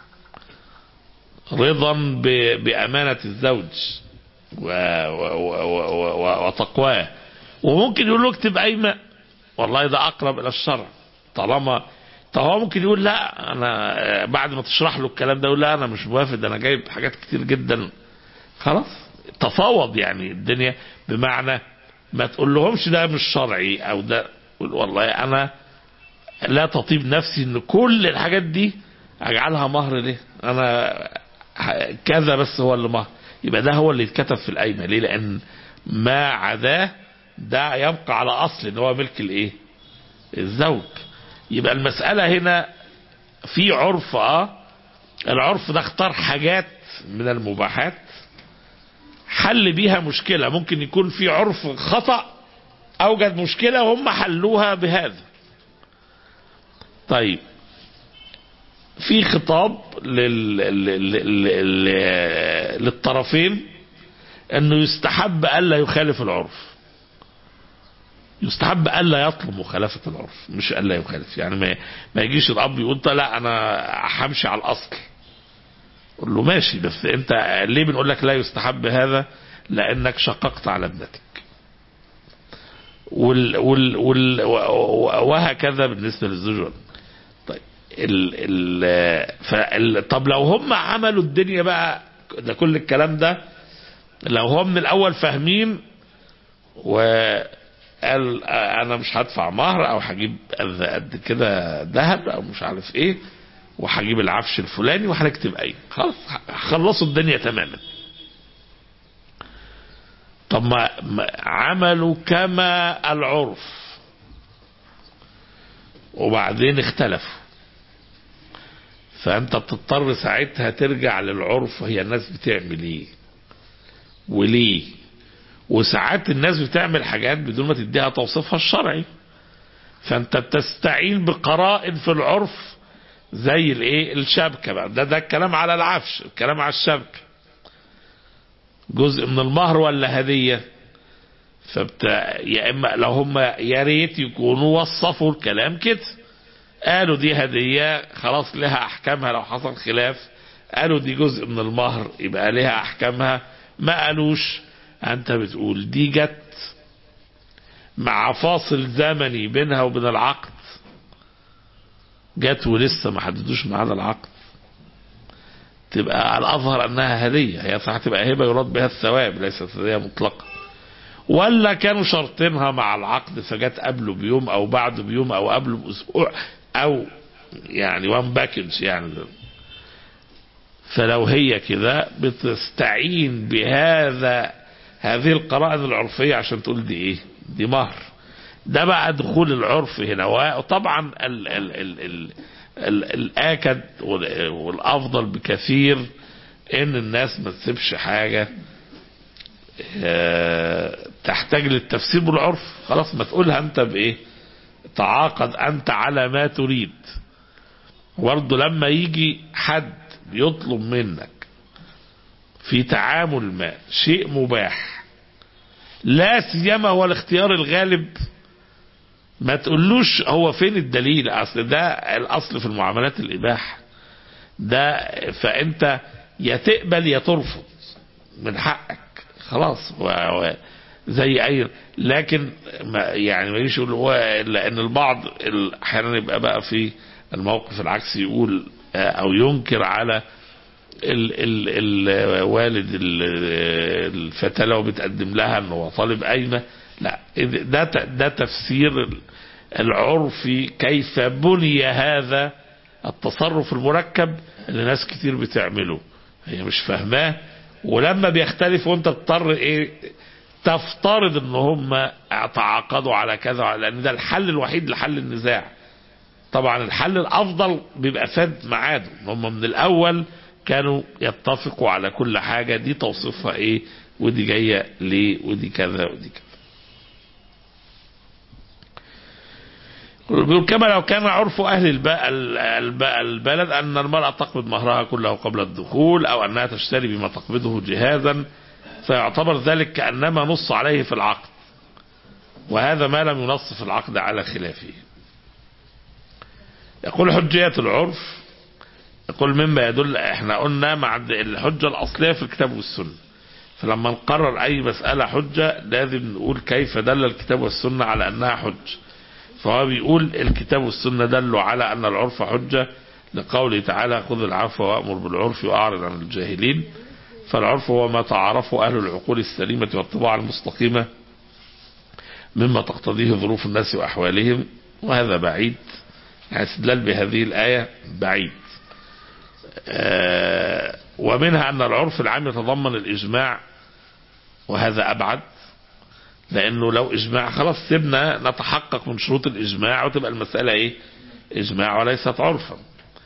رضا ب- بأمانة الزوج و- و- و- و- و- وتقواه وممكن يقول له اكتب قايمة والله ده أقرب إلى الشرع طالما طب هو ممكن يقول لا أنا آه، بعد ما تشرح له الكلام ده يقول لا أنا مش موافق ده أنا جايب حاجات كتير جدا خلاص تفاوض يعني الدنيا بمعنى ما تقول لهمش ده مش شرعي أو ده قول والله أنا لا تطيب نفسي ان كل الحاجات دي اجعلها مهر ليه انا ح- كذا بس هو اللي مهر يبقى ده هو اللي يتكتب في القايمه ليه لان ما عداه ده يبقى على اصل ان هو ملك الايه الزوج يبقى المساله هنا في عرف اه العرف ده اختار حاجات من المباحات حل بيها مشكله ممكن يكون في عرف خطا اوجد مشكله وهم حلوها بهذا طيب في خطاب لل... لل... لل... للطرفين انه يستحب الا يخالف العرف يستحب الا يطلب مخالفه العرف مش الا يخالف يعني ما, ما يجيش الاب يقول طيب لا انا همشي على الاصل قول له ماشي بس انت ليه بنقول لك لا يستحب هذا لانك شققت على ابنتك وال وال وال وهكذا بالنسبه للزوج والأم. طيب ال ال فال طب لو هم عملوا الدنيا بقى ده كل الكلام ده لو هم من الاول فاهمين وقال انا مش هدفع مهر او هجيب قد قد كده ذهب او مش عارف ايه وهجيب العفش الفلاني وهنكتب ايه خلاص خلصوا الدنيا تماما طب ما ما عملوا كما العرف وبعدين اختلفوا فانت بتضطر ساعتها ترجع للعرف هي الناس بتعمل ايه وليه وساعات الناس بتعمل حاجات بدون ما تديها توصيفها الشرعي فانت بتستعين بقرائن في العرف زي الايه الشبكه بقى ده ده الكلام على العفش الكلام على الشبكه جزء من المهر ولا هديه فبت... يا اما لو هم يا ريت يكونوا وصفوا الكلام كده قالوا دي هدية خلاص لها أحكامها لو حصل خلاف قالوا دي جزء من المهر يبقى لها أحكامها ما قالوش أنت بتقول دي جت مع فاصل زمني بينها وبين العقد جت ولسه ما حددوش ميعاد العقد تبقى الأظهر أنها هدية هي صح تبقى هبة يراد بها الثواب ليست هدية مطلقة ولا كانوا شرطينها مع العقد فجت قبله بيوم أو بعده بيوم أو قبله بأسبوع أو يعني وان باكج يعني فلو هي كده بتستعين بهذا هذه القرائن العرفية عشان تقول دي ايه دي مهر ده بقى دخول العرف هنا وطبعا ال ال ال ال ال الآكد وال- والأفضل بكثير إن الناس ما تسيبش حاجة آه، تحتاج للتفسير بالعرف خلاص ما تقولها أنت بإيه تعاقد أنت على ما تريد برضه لما يجي حد بيطلب منك في تعامل ما شيء مباح لا سيما هو الاختيار الغالب ما تقولوش هو فين الدليل اصل ده الاصل في المعاملات الاباحه ده فانت يا تقبل يا ترفض من حقك خلاص و... و... زي اي لكن ما يعني ما يجيش يقول هو لان البعض ال- احيانا يبقى بقى في الموقف العكسي يقول آه، او ينكر على ال ال ال والد ال- الفتاة لو بتقدم لها انه هو طالب قايمة لا إذ- ده ت- ده تفسير ال- العرفي كيف بني هذا التصرف المركب اللي ناس كتير بتعمله هي مش فاهماه ولما بيختلف وانت تضطر ايه تفترض ان هم تعاقدوا على كذا وعلى- لان ده الحل الوحيد لحل النزاع طبعا الحل الافضل بيبقى فاد ميعاده ان هم من الاول كانوا يتفقوا على كل حاجه دي توصيفها ايه ودي جايه ليه ودي كذا ودي كذا بيقول كما لو كان عرف أهل الب- ال- الب- البلد أن المرأة تقبض مهرها كله قبل الدخول أو أنها تشتري بما تقبضه جهازا فيعتبر ذلك كأنما نص عليه في العقد وهذا ما لم ينص في العقد على خلافه يقول حجية العرف يقول مما يدل احنا قلنا مع الحجة الأصلية في الكتاب والسنة فلما نقرر أي مسألة حجة لازم نقول كيف دل الكتاب والسنة على أنها حجة فهو بيقول الكتاب والسنة دلوا على أن العرف حجة لقوله تعالى خذ العفو وأمر بالعرف وأعرض عن الجاهلين فالعرف هو ما تعرفه أهل العقول السليمة والطباع المستقيمة مما تقتضيه ظروف الناس وأحوالهم وهذا بعيد يعني استدلال بهذه الآية بعيد آه، ومنها أن العرف العام يتضمن الإجماع وهذا أبعد لأنه لو إجماع خلاص سيبنا نتحقق من شروط الإجماع وتبقى المسألة إيه إجماع وليست عرفا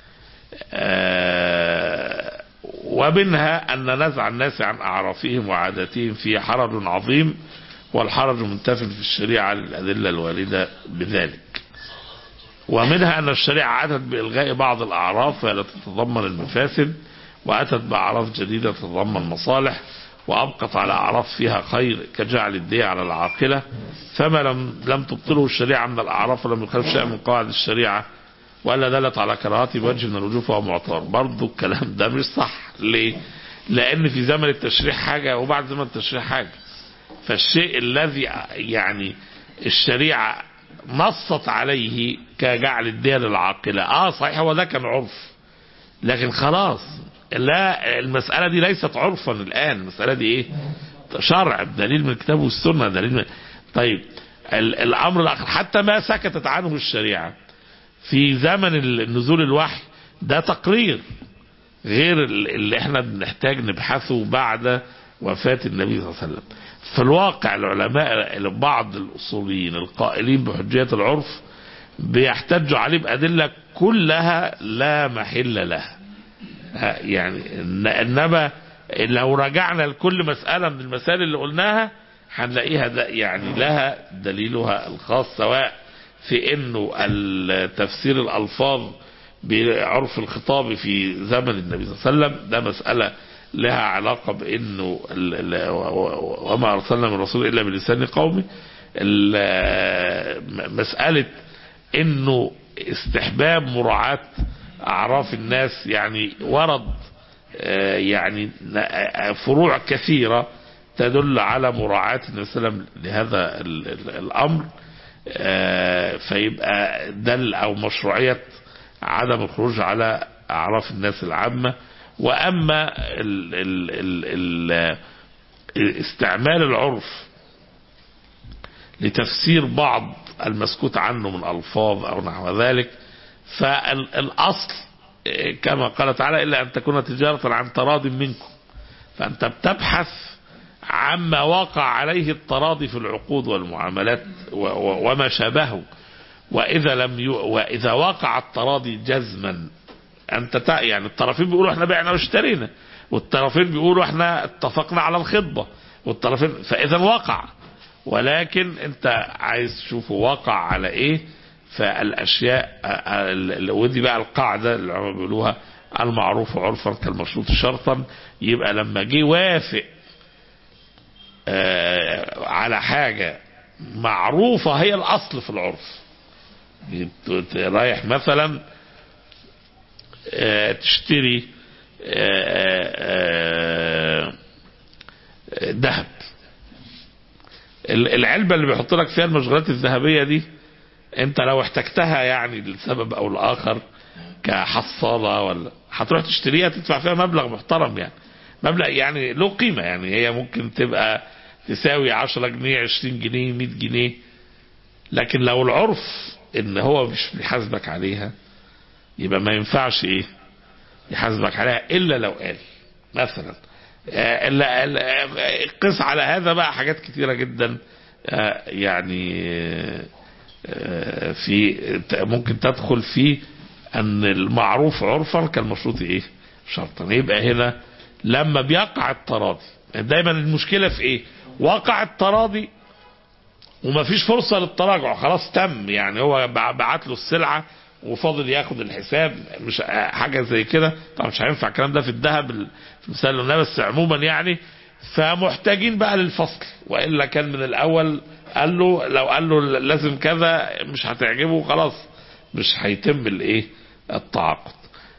آه، ومنها أن نزع الناس عن أعرافهم وعاداتهم في حرج عظيم والحرج منتف في الشريعة للأدلة الواردة بذلك ومنها أن الشريعة أتت بإلغاء بعض الأعراف التي تتضمن المفاسد وأتت بأعراف جديدة تتضمن مصالح وأبقت على أعراف فيها خير كجعل الدية على العاقلة فما لم لم تبطله الشريعة من الأعراف ولم يخالف شيء من قواعد الشريعة ولا دلت على كراهته بوجه من الوجوه فهو معتبر برضه الكلام ده مش صح ليه؟ لأن في زمن التشريع حاجة وبعد زمن التشريع حاجة فالشيء الذي يعني الشريعة نصت عليه كجعل الدية للعاقلة اه صحيح هو ده كان عرف لكن خلاص لا المسألة دي ليست عرفا الآن المسألة دي ايه شرع دليل من الكتاب والسنة دليل من طيب ال- الأمر الآخر حتى ما سكتت عنه الشريعة في زمن ال- نزول الوحي ده تقرير غير ال- اللي احنا بنحتاج نبحثه بعد وفاة النبي صلى الله عليه وسلم في الواقع العلماء بعض الأصوليين القائلين بحجية العرف بيحتجوا عليه بأدلة كلها لا محل لها ها، يعني إن- انما لو رجعنا لكل مسألة من المسائل اللي قلناها هنلاقيها ده يعني لها دليلها الخاص سواء في انه تفسير الالفاظ بعرف الخطاب في زمن النبي صلى الله عليه وسلم ده مسألة لها علاقة بانه ال- ال- وما ارسلنا من رسول الا بلسان قومه ال- مسألة انه استحباب مراعاة أعراف الناس يعني ورد آه، يعني ن- فروع كثيرة تدل على مراعاة النبي صلى الله عليه وسلم لهذا ال- ال- الأمر آه، فيبقى دل أو مشروعية عدم الخروج على أعراف الناس العامة وأما ال ال ال ال استعمال العرف لتفسير بعض المسكوت عنه من ألفاظ أو نحو ذلك فالأصل آه، كما قال تعالى إلا أن تكون تجارة عن تراض منكم فأنت بتبحث عما وقع عليه التراضي في العقود والمعاملات و- و- وما شابهه وإذا لم ي... وإذا وقع التراضي جزما أنت تع... يعني الطرفين بيقولوا احنا بعنا واشترينا والطرفين بيقولوا احنا اتفقنا على الخطبة والطرفين فإذا وقع ولكن أنت عايز تشوفه وقع على إيه فالأشياء ال- ودي بقى القاعدة اللي العلماء بيقولوها المعروف عرفا كالمشروط شرطا يبقى لما جه وافق آه، على حاجة معروفة هي الأصل في العرف ت- رايح مثلا آه، تشتري آه، آه، آه، ذهب ال- العلبة اللي بيحط لك فيها المشغولات الذهبية دي انت لو احتجتها يعني لسبب او لاخر كحصالة ولا هتروح تشتريها تدفع فيها مبلغ محترم يعني مبلغ يعني له قيمة يعني هي ممكن تبقى تساوي 10 جنيه 20 جنيه 100 جنيه لكن لو العرف ان هو مش بيحاسبك عليها يبقى ما ينفعش ايه يحاسبك عليها الا لو قال مثلا آه، ال- ال- قس على هذا بقى حاجات كتيرة جدا آه، يعني آه، في ت- ممكن تدخل في ان المعروف عرفا كالمشروط ايه شرطا يبقى هنا لما بيقع التراضي دايما المشكلة في ايه وقع التراضي ومفيش فرصة للتراجع خلاص تم يعني هو بع- بعت له السلعة وفاضل ياخد الحساب مش حاجة زي كده طبعا مش هينفع الكلام ده في الذهب ال- في المثال اللي قلناه بس عموما يعني فمحتاجين بقى للفصل والا كان من الاول قال له لو قال له لازم كذا مش هتعجبه خلاص مش هيتم الايه التعاقد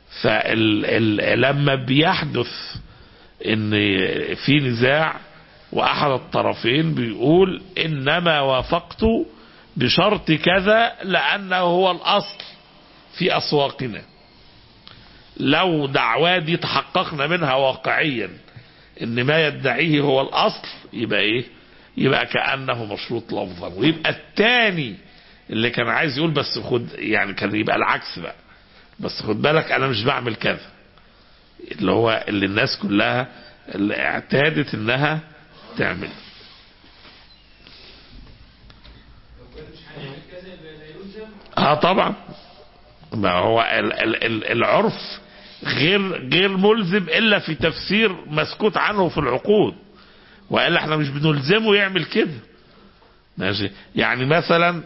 فلما بيحدث ان في نزاع واحد الطرفين بيقول انما وافقت بشرط كذا لانه هو الاصل في اسواقنا لو دعواه دي تحققنا منها واقعيا ان ما يدعيه هو الاصل يبقى ايه يبقى كانه مشروط لفظا ويبقى الثاني اللي كان عايز يقول بس خد يعني كان يبقى العكس بقى بس خد بالك انا مش بعمل كذا اللي هو اللي الناس كلها اللي اعتادت انها تعمل اه طبعا ما هو ال ال ال العرف غير غير ملزم الا في تفسير مسكوت عنه في العقود والا احنا مش بنلزمه يعمل كده ماشي يعني مثلا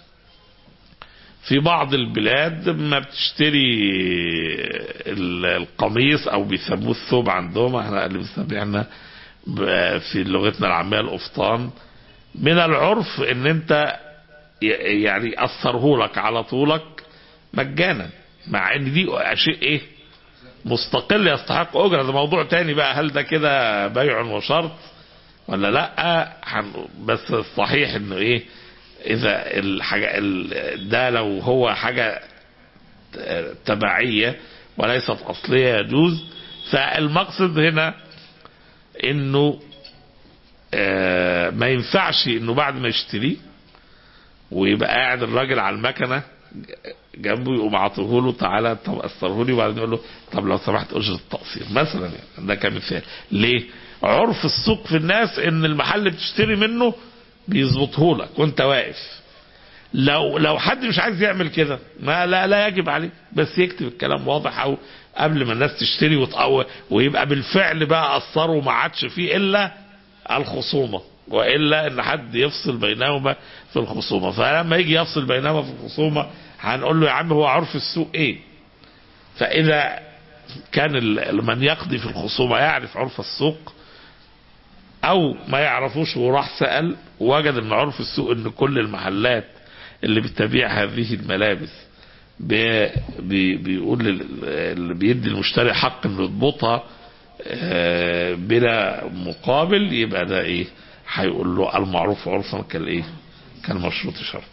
في بعض البلاد ما بتشتري ال- القميص او بيسموه الثوب عندهم احنا اللي بنسميه ب- في لغتنا العاميه القفطان من العرف ان انت ي- يعني يأثره لك على طولك مجانا مع ان دي شيء ايه مستقل يستحق اجره ده موضوع تاني بقى هل ده كده بيع وشرط ولا لا هن- بس الصحيح انه ايه اذا الحاجه ال- ده لو هو حاجه ت- تبعيه وليست اصليه يجوز فالمقصد هنا انه آه، ما ينفعش انه بعد ما يشتريه ويبقى قاعد الراجل على المكنه جنبه يقوم عاطيه له تعالى طب قصره لي وبعدين يقول له طب لو سمحت اجره التقصير مثلا يعني ده كمثال ليه؟ عرف السوق في الناس ان المحل اللي بتشتري منه بيظبطه لك وانت واقف لو لو حد مش عايز يعمل كده ما لا لا يجب عليه بس يكتب الكلام واضح او قبل ما الناس تشتري وتقوى ويبقى بالفعل بقى اثره وما عادش فيه الا الخصومه والا ان حد يفصل بينهما في الخصومه فلما يجي يفصل بينهما في الخصومه هنقول له يا عم هو عرف السوق ايه فاذا كان ال- من يقضي في الخصومه يعرف عرف السوق او ما يعرفوش وراح سأل وجد ان عرف السوق ان كل المحلات اللي بتبيع هذه الملابس بي بي بيقول لل- اللي بيدي المشتري حق انه يضبطها آه، بلا مقابل يبقى ده ايه هيقول له المعروف عرفا كالايه كالمشروط شرطا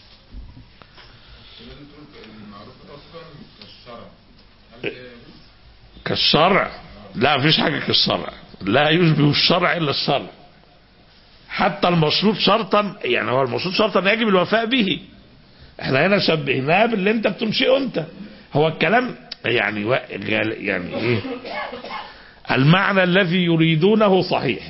كالشرع لا مفيش حاجة كالشرع لا يشبه الشرع إلا الشرع حتى المشروط شرطا يعني هو المشروط شرطا يجب الوفاء به احنا هنا شبهناه باللي انت بتنشئه انت هو الكلام يعني و... يعني ايه المعنى الذي يريدونه صحيح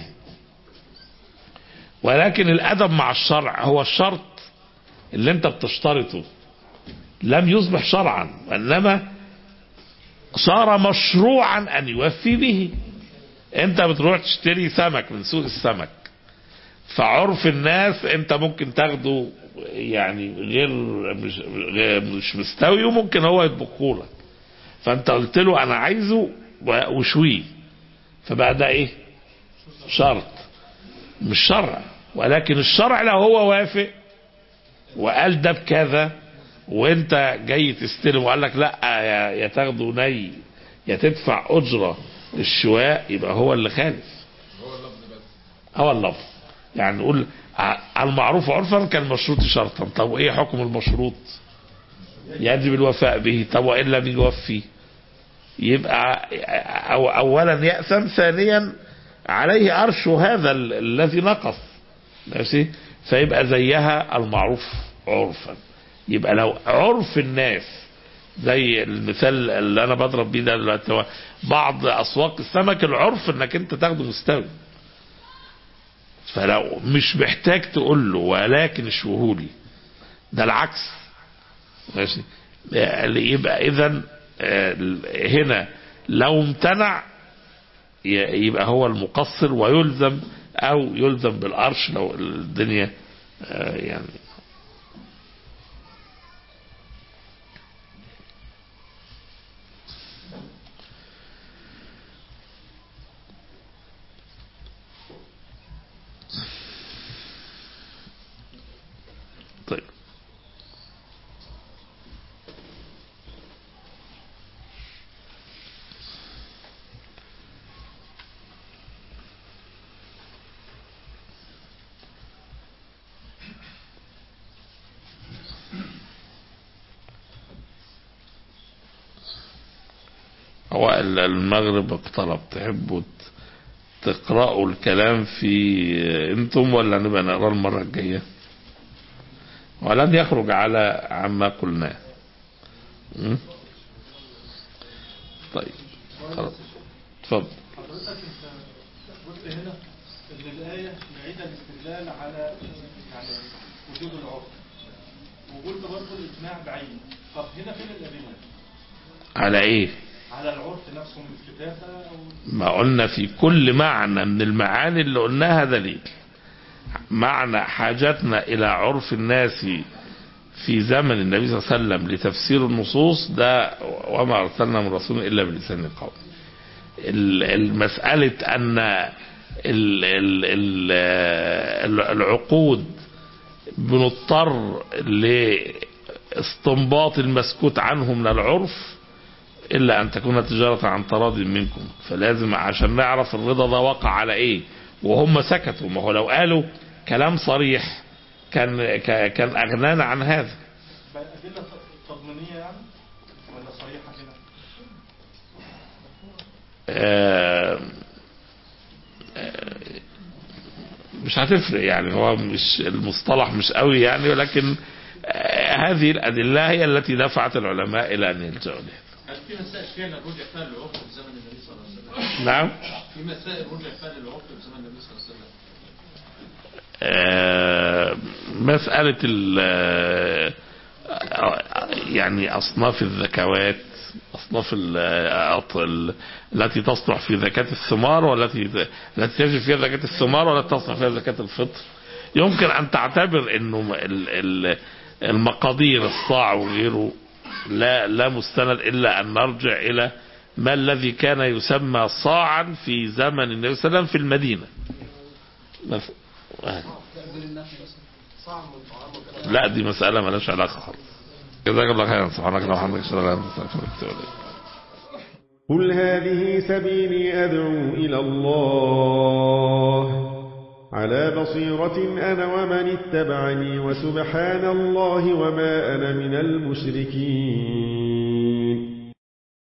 ولكن الادب مع الشرع هو الشرط اللي انت بتشترطه لم يصبح شرعا وانما صار مشروعا ان يوفي به انت بتروح تشتري سمك من سوق السمك فعرف الناس انت ممكن تاخده يعني غير مش, غير مش مستوي وممكن هو يطبخه لك فانت قلت له انا عايزه وشويه فبقى ده ايه شرط مش شرع ولكن الشرع لو هو وافق وقال ده بكذا وانت جاي تستلم وقال لك لا يا, يا تاخده ني يا تدفع اجره للشواء يبقى هو اللي خالف هو اللفظ يعني نقول ع- المعروف عرفا كالمشروط شرطا طب ايه حكم المشروط يجب الوفاء به طب وان لم يوفي يبقى أو اولا يأثم ثانيا عليه ارش هذا ال- الذي نقص ماشي فيبقى زيها المعروف عرفا يبقى لو عرف الناس زي المثال اللي انا بضرب بيه ده دلوقتي هو بعض اسواق السمك العرف انك انت تاخده مستوي فلو مش محتاج تقول له ولكن اشوهولي ده العكس ماشي يبقى اذا هنا لو امتنع ي- يبقى هو المقصر ويلزم او يلزم بالقرش لو الدنيا آه، يعني طيب هو ال- المغرب اقترب تحبوا ت- تقرأوا الكلام في انتم ولا نبقى نقرأ المرة الجاية ولن يخرج على عما قلناه م? طيب خلاص اتفضل حضرتك انت قلت هنا ان الايه معيده الاستدلال على يعني وجود العرف وقلت برضه الاجماع بعينه طب هنا فين الادله؟ على ايه على العرف نفسه من الكتابه او ما قلنا في كل معنى من المعاني اللي قلناها دليل معنى حاجتنا إلى عرف الناس في زمن النبي صلى الله عليه وسلم لتفسير النصوص ده وما أرسلنا من رسول إلا بلسان القوم ال- المسألة أن ال- ال- ال- العقود بنضطر لاستنباط المسكوت عنه من العرف إلا أن تكون تجارة عن تراض منكم فلازم عشان نعرف الرضا ده وقع على إيه وهم سكتوا ما هو لو قالوا كلام صريح كان ك- كان أغنانا عن هذا بقى ادله تضمينيه يعني ولا صريحه كده؟ آه، آه، مش هتفرق يعني هو مش المصطلح مش قوي يعني ولكن آه، هذه الأدلة هي التي دفعت العلماء إلى أن يلجأوا لها هل في مسائل فعلا رجع فيها للعرف في زمن النبي صلى الله عليه وسلم؟ نعم في مسائل رجع فيها للعرف في زمن النبي صلى الله عليه وسلم؟ آه، مسألة ال آه، يعني أصناف الذكوات أصناف ال- أط- ال- التي تصلح في زكاة الثمار والتي التي تجب فيها زكاة الثمار والتي تصلح فيها زكاة الفطر يمكن أن تعتبر أنه ال- ال- المقادير الصاع وغيره لا لا مستند إلا أن نرجع إلى ما الذي كان يسمى صاعا في زمن النبي صلى الله عليه وسلم في المدينة مثلا لا دي مسألة مالهاش علاقة خالص جزاك الله خيرا سبحانك اللهم وبحمدك اشهد ان لا اله الا انت استغفرك واتوب اليك قل هذه سبيلي أدعو إلى الله على بصيرة أنا ومن اتبعني وسبحان الله وما أنا من المشركين